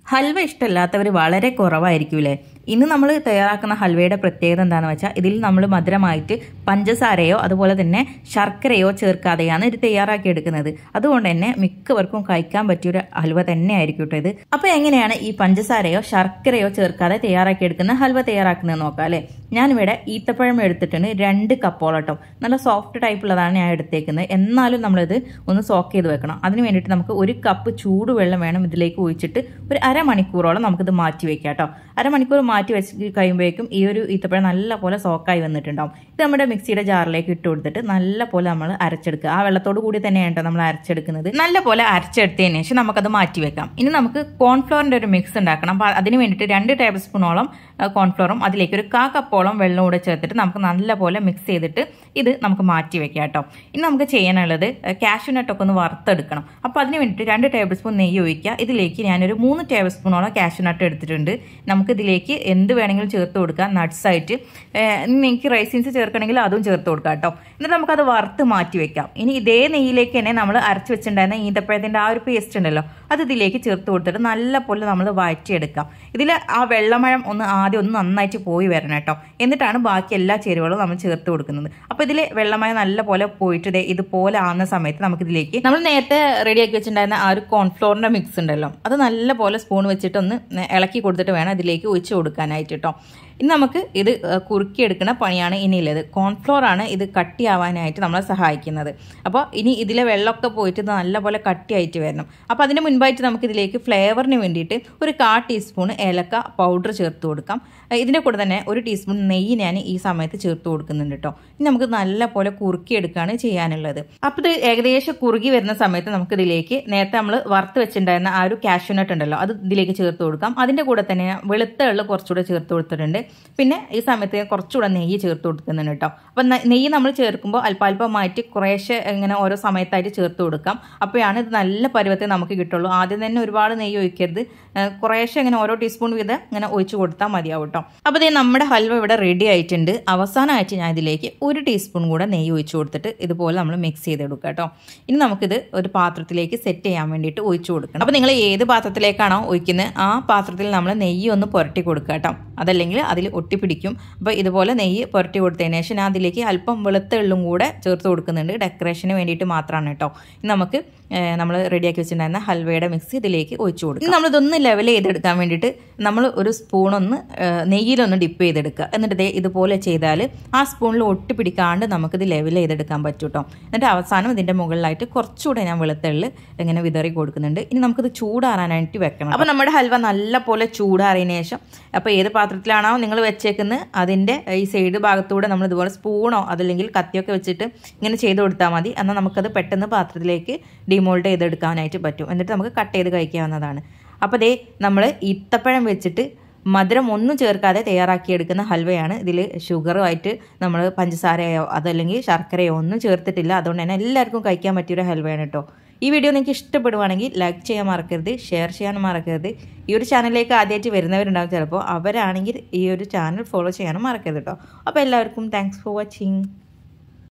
ഹൽവ ഇഷ്ടമല്ലാത്തവർ വളരെ കുറവായിരിക്കൂലേ ഇന്ന് നമ്മൾ തയ്യാറാക്കുന്ന ഹൽവയുടെ പ്രത്യേകത എന്താണെന്ന് വെച്ചാൽ ഇതിൽ നമ്മൾ മധുരമായിട്ട് പഞ്ചസാരയോ അതുപോലെ തന്നെ ശർക്കരയോ ചേർക്കാതെയാണ് ഇത് തയ്യാറാക്കി എടുക്കുന്നത് അതുകൊണ്ട് തന്നെ മിക്കവർക്കും കഴിക്കാൻ പറ്റിയൊരു ഹൽവ തന്നെ ആയിരിക്കും കേട്ടോ ഇത് അപ്പോൾ എങ്ങനെയാണ് ഈ പഞ്ചസാരയോ ശർക്കരയോ ചേർക്കാതെ തയ്യാറാക്കി എടുക്കുന്ന ഹൽവ തയ്യാറാക്കുന്നത് നോക്കാം അല്ലേ ഞാനിവിടെ ഈത്തപ്പഴം എടുത്തിട്ടുണ്ട് രണ്ട് കപ്പോളട്ടോ നല്ല സോഫ്റ്റ് ടൈപ്പുള്ളതാണ് ഞാൻ എടുത്തേക്കുന്നത് എന്നാലും നമ്മളിത് ഒന്ന് സോക്ക് ചെയ്ത് വെക്കണം അതിന് വേണ്ടിയിട്ട് നമുക്ക് ഒരു കപ്പ് ചൂടുവെള്ളം വേണം ഇതിലേക്ക് ഒഴിച്ചിട്ട് ഒരു അരമണിക്കൂറോളം നമുക്കിത് മാറ്റി വെക്കാം കേട്ടോ അരമണിക്കൂർ മാറ്റി വെച്ച് കഴിയുമ്പോഴേക്കും ഈ ഒരു ഈത്തപ്പഴം നല്ല പോലെ സോക്കായി വന്നിട്ടുണ്ടാവും ഇത് നമ്മുടെ മിക്സിയുടെ ജാറിലേക്ക് ഇട്ട് കൊടുത്തിട്ട് നല്ല പോലെ നമ്മൾ അരച്ചെടുക്കുക ആ വെള്ളത്തോട് കൂടി തന്നെയാണ് കേട്ടോ നമ്മൾ അരച്ചെടുക്കുന്നത് നല്ല പോലെ അരച്ചെടുത്തതിന് ശേഷം നമുക്കത് മാറ്റി വെക്കാം ഇനി നമുക്ക് കോൺഫ്ലോറിന്റെ ഒരു മിക്സ് ഉണ്ടാക്കണം അപ്പോൾ അതിന് വേണ്ടിയിട്ട് രണ്ട് ടേബിൾ സ്പൂണോളം കോൺഫ്ലോറും അതിലേക്ക് ഒരു കാ കപ്പോളം വെള്ളം കൂടെ ചേർത്തിട്ട് നമുക്ക് നല്ല പോലെ മിക്സ് ചെയ്തിട്ട് ഇത് നമുക്ക് മാറ്റി വെക്കാം കേട്ടോ ഇനി നമുക്ക് ചെയ്യാനുള്ളത് കാഷ്യൂ നട്ടൊക്കെ ഒന്ന് വറുത്തെടുക്കണം അപ്പോൾ അതിന് വേണ്ടിയിട്ട് രണ്ട് ടേബിൾ സ്പൂൺ നെയ്യ് ഒഴിക്കുക ഇതിലേക്ക് ഞാനൊരു മൂന്ന് ടേബിൾ സ്പൂണോളം കാഷ്യൂ നട്ട് എടുത്തിട്ടുണ്ട് നമുക്ക് ഇതിലേക്ക് എന്ത് വേണമെങ്കിലും ചേർത്ത് കൊടുക്കാം നട്ട്സ് ആയിട്ട് നിങ്ങൾക്ക് റൈസിൻസ് ചേർക്കണമെങ്കിൽ അതും ചേർത്ത് കൊടുക്കാം കേട്ടോ എന്നിട്ട് നമുക്കത് വറുത്ത് മാറ്റി വെക്കാം ഇനി ഇതേ നെയ്യിലേക്ക് തന്നെ നമ്മൾ അരച്ച് വെച്ചിട്ടുണ്ടായിരുന്ന ഈന്തപ്പഴത്തിൻ്റെ ആ ഒരു പേസ്റ്റ് ഉണ്ടല്ലോ അത് ഇതിലേക്ക് ചേർത്ത് കൊടുത്തിട്ട് നല്ല പോലെ നമ്മൾ വഴറ്റിയെടുക്കാം ഇതിൽ ആ വെള്ളമഴം ഒന്ന് ആദ്യം ഒന്ന് നന്നായിട്ട് പോയി വരണം കേട്ടോ എന്നിട്ടാണ് ബാക്കി എല്ലാ ചേരുവകളും നമ്മൾ ചേർത്ത് കൊടുക്കുന്നത് അപ്പോൾ ഇതിൽ വെള്ളമഴ നല്ല പോലെ പോയിട്ട് ദേ ഇതുപോലെ ആവുന്ന സമയത്ത് നമുക്കിതിലേക്ക് നമ്മൾ നേരത്തെ റെഡിയാക്കി വെച്ചിട്ടുണ്ടായിരുന്ന ആ ഒരു കോൺഫ്ലോറിൻ്റെ മിക്സ് ഉണ്ടല്ലോ അത് നല്ല പോലെ സ്പൂൺ വെച്ചിട്ട് ഒന്ന് ഇളക്കി കൊടുത്തിട്ട് വേണം ഇതിലേക്ക് ഒഴിച്ച് കൊടുക്കാനായിട്ട് കേട്ടോ ഇനി നമുക്ക് ഇത് കുറുക്കിയെടുക്കുന്ന പണിയാണ് ഇനിയുള്ളത് കോൺഫ്ലോർ ആണ് ഇത് കട്ടിയാവാനായിട്ട് നമ്മളെ സഹായിക്കുന്നത് അപ്പോൾ ഇനി ഇതിലെ വെള്ളമൊക്കെ പോയിട്ട് ഇത് നല്ലപോലെ കട്ടിയായിട്ട് വരണം അപ്പോൾ അതിന് മുൻപായിട്ട് നമുക്ക് ഇതിലേക്ക് ഫ്ലേവറിന് വേണ്ടിയിട്ട് ഒരു കാ ടീസ്പൂൺ ഏലക്ക പൗഡർ ചേർത്ത് കൊടുക്കാം ഇതിൻ്റെ കൂടെ തന്നെ ഒരു ടീസ്പൂൺ നെയ്യ് ഞാൻ ഈ സമയത്ത് ചേർത്ത് കൊടുക്കുന്നുണ്ട് കേട്ടോ ഇനി നമുക്ക് നല്ല പോലെ കുറുക്കിയെടുക്കുകയാണ് ചെയ്യാനുള്ളത് അപ്പോൾ ഇത് ഏകദേശം കുറുകി വരുന്ന സമയത്ത് നമുക്ക് ഇതിലേക്ക് നേരത്തെ നമ്മൾ വറുത്ത് വെച്ചിട്ടുണ്ടായിരുന്ന ആ ഒരു കാഷ്യൂനട്ട് ഉണ്ടല്ലോ അത് ഇതിലേക്ക് ചേർത്ത് കൊടുക്കാം അതിൻ്റെ കൂടെ തന്നെ വെളുത്ത എള്ള് കുറച്ചുകൂടെ ചേർത്ത് കൊടുത്തിട്ടുണ്ട് പിന്നെ ഈ സമയത്ത് കുറച്ചുകൂടെ നെയ്യ് ചേർത്ത് കൊടുക്കുന്നുണ്ട് കേട്ടോ അപ്പം നെയ്യ് നമ്മൾ ചേർക്കുമ്പോൾ അല്പാൽപമായിട്ട് കുറേശ്ശെ ഇങ്ങനെ ഓരോ സമയത്തായിട്ട് ചേർത്ത് കൊടുക്കാം അപ്പോഴാണ് ഇത് നല്ല പരുവത്തിൽ നമുക്ക് കിട്ടുള്ളൂ ആദ്യം തന്നെ ഒരുപാട് നെയ്യ് ഒഴിക്കരുത് കുറേശ്ശെ ഇങ്ങനെ ഓരോ ടീസ്പൂൺ വീതം ഇങ്ങനെ ഒഴിച്ച് കൊടുത്താൽ മതിയാവും കേട്ടോ അപ്പോൾ ഇതേ നമ്മുടെ ഹൽവ ഇവിടെ റെഡി ആയിട്ടുണ്ട് അവസാനമായിട്ട് ഞാൻ ഇതിലേക്ക് ഒരു ടീസ്പൂൺ കൂടെ നെയ്യ് ഒഴിച്ച് കൊടുത്തിട്ട് ഇതുപോലെ നമ്മൾ മിക്സ് ചെയ്തെടുക്കുക കേട്ടോ ഇനി നമുക്കിത് ഒരു പാത്രത്തിലേക്ക് സെറ്റ് ചെയ്യാൻ വേണ്ടിയിട്ട് ഒഴിച്ച് കൊടുക്കണം അപ്പോൾ നിങ്ങൾ ഏത് പാത്രത്തിലേക്കാണോ ഒഴിക്കുന്നത് ആ പാത്രത്തിൽ നമ്മൾ നെയ്യ് ഒന്ന് പുരട്ടി കൊടുക്കുക കേട്ടോ അതല്ലെങ്കിൽ അതിൽ ഒട്ടിപ്പിടിക്കും അപ്പോൾ ഇതുപോലെ നെയ്യ് പുരട്ടി കൊടുത്തതിന് ശേഷം ഞാൻ അതിലേക്ക് അല്പം വെളുത്ത എള്ളും കൂടെ ചേർത്ത് കൊടുക്കുന്നുണ്ട് ഡെക്കറേഷന് വേണ്ടിയിട്ട് മാത്രമാണ് കേട്ടോ ഇനി നമുക്ക് നമ്മൾ റെഡിയാക്കി വെച്ചിട്ടുണ്ടായിരുന്ന ഹൽവയുടെ മിക്സ് ഇതിലേക്ക് ഒഴിച്ചു കൊടുക്കും ഇനി നമ്മളിതൊന്ന് ലെവൽ ചെയ്തെടുക്കാൻ വേണ്ടിയിട്ട് നമ്മൾ ഒരു സ്പൂണൊന്ന് നെയ്യിലൊന്ന് ഡിപ്പ് ചെയ്തെടുക്കുക എന്നിട്ട് ദേ ഇതുപോലെ ചെയ്താൽ ആ സ്പൂണിൽ ഒട്ടിപ്പിടിക്കാണ്ട് നമുക്കിത് ലെവൽ ചെയ്തെടുക്കാൻ പറ്റും കേട്ടോ എന്നിട്ട് അവസാനം ഇതിൻ്റെ മുകളിലായിട്ട് കുറച്ചുകൂടെ ഞാൻ വെളുത്തുള്ളി ഇങ്ങനെ വിതറി കൊടുക്കുന്നുണ്ട് ഇനി നമുക്കിത് ചൂടാറാനായിട്ട് വെക്കണം അപ്പോൾ നമ്മുടെ ഹൽവ നല്ല പോലെ ചൂടാറിയതിന് ശേഷം അപ്പോൾ ഏത് പാത്രത്തിലാണോ നിങ്ങൾ വെച്ചേക്കുന്നത് അതിൻ്റെ ഈ സൈഡ് ഭാഗത്തൂടെ നമ്മൾ ഇതുപോലെ സ്പൂണോ അതല്ലെങ്കിൽ കത്തിയൊക്കെ വെച്ചിട്ട് ഇങ്ങനെ ചെയ്ത് കൊടുത്താൽ മതി എന്നാൽ നമുക്കത് പെട്ടെന്ന് പാത്രത്തിലേക്ക് ഡിമോൾഡ് ചെയ്തെടുക്കാനായിട്ട് പറ്റും എന്നിട്ട് നമുക്ക് കട്ട് ചെയ്ത് കഴിക്കാവുന്നതാണ് അപ്പോൾ ദേ നമ്മൾ ഈത്തപ്പഴം വെച്ചിട്ട് മധുരം ഒന്നും ചേർക്കാതെ തയ്യാറാക്കിയെടുക്കുന്ന ഹൽവയാണ് ഇതിൽ ഷുഗറുമായിട്ട് നമ്മൾ പഞ്ചസാരയോ അതല്ലെങ്കിൽ ശർക്കരയോ ഒന്നും ചേർത്തിട്ടില്ല അതുകൊണ്ട് തന്നെ എല്ലാവർക്കും കഴിക്കാൻ പറ്റിയൊരു ഹൽവയാണ് കേട്ടോ ഈ വീഡിയോ നിങ്ങൾക്ക് ഇഷ്ടപ്പെടുവാണെങ്കിൽ ലൈക്ക് ചെയ്യാൻ മറക്കരുത് ഷെയർ ചെയ്യാനും മറക്കരുത് ഈ ഒരു ചാനലിലേക്ക് ആദ്യമായിട്ട് വരുന്നവരുണ്ടാവും ചിലപ്പോൾ അവരാണെങ്കിൽ ഈ ഒരു ചാനൽ ഫോളോ ചെയ്യാനും മറക്കരുത് കേട്ടോ അപ്പോൾ എല്ലാവർക്കും താങ്ക്സ് ഫോർ വാച്ചിങ്